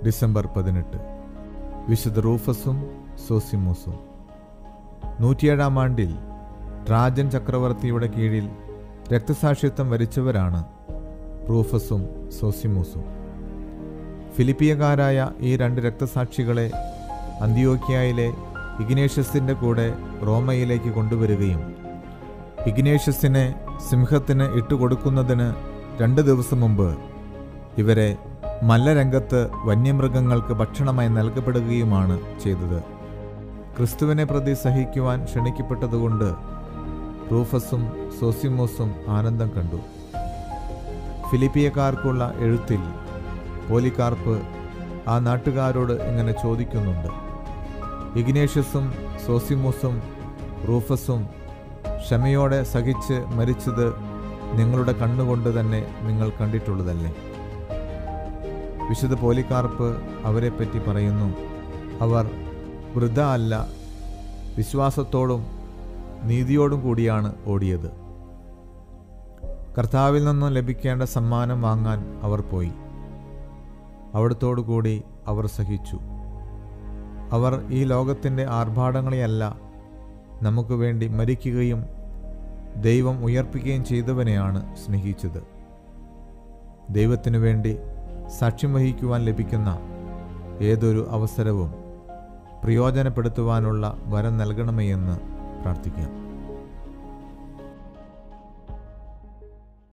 December പതിനെട്ട് വിശുദ്ധ റൂഫസും സോസിമൂസും നൂറ്റിയേഴാം ആണ്ടിൽ ട്രാജൻ ചക്രവർത്തിയുടെ കീഴിൽ രക്തസാക്ഷിത്വം വരിച്ചവരാണ് റൂഫസും സോസിമൂസും ഫിലിപ്പിയക്കാരായ ഈ രണ്ട് രക്തസാക്ഷികളെ അന്ത്യോക്യായിലെ ഇഗ്നേഷ്യസിൻ്റെ കൂടെ റോമയിലേക്ക് കൊണ്ടുവരികയും ഇഗ്നേഷ്യസിനെ സിംഹത്തിന് ഇട്ടുകൊടുക്കുന്നതിന് രണ്ട് ദിവസം മുമ്പ് ഇവരെ മല്ലരംഗത്ത് വന്യമൃഗങ്ങൾക്ക് ഭക്ഷണമായി നൽകപ്പെടുകയുമാണ് ചെയ്തത് ക്രിസ്തുവിനെ പ്രതി സഹിക്കുവാൻ ക്ഷണിക്കപ്പെട്ടതുകൊണ്ട് റൂഫസും സോസിമോസും ആനന്ദം കണ്ടു ഫിലിപ്പിയക്കാർക്കുള്ള എഴുത്തിൽ പോലിക്കാർപ്പ് ആ നാട്ടുകാരോട് ഇങ്ങനെ ചോദിക്കുന്നുണ്ട് ഇഗ്നേഷ്യസും സോസിമോസും റൂഫസും ക്ഷമയോടെ സഹിച്ച് മരിച്ചത് നിങ്ങളുടെ കണ്ണുകൊണ്ട് തന്നെ നിങ്ങൾ കണ്ടിട്ടുള്ളതല്ലേ വിശുദ്ധ പോലിക്കാർപ്പ് അവരെപ്പറ്റി പറയുന്നു അവർ വൃദ്ധ അല്ല വിശ്വാസത്തോടും നീതിയോടും കൂടിയാണ് ഓടിയത് കർത്താവിൽ നിന്നും ലഭിക്കേണ്ട സമ്മാനം വാങ്ങാൻ അവർ പോയി അവിടത്തോടു കൂടി അവർ സഹിച്ചു അവർ ഈ ലോകത്തിൻ്റെ ആർഭാടങ്ങളെയല്ല നമുക്ക് വേണ്ടി മരിക്കുകയും ദൈവം ഉയർപ്പിക്കുകയും ചെയ്തവനെയാണ് സ്നേഹിച്ചത് ദൈവത്തിനു വേണ്ടി സാക്ഷ്യം വഹിക്കുവാൻ ലഭിക്കുന്ന ഏതൊരു അവസരവും പ്രയോജനപ്പെടുത്തുവാനുള്ള വരം നൽകണമേ എന്ന് പ്രാർത്ഥിക്കാം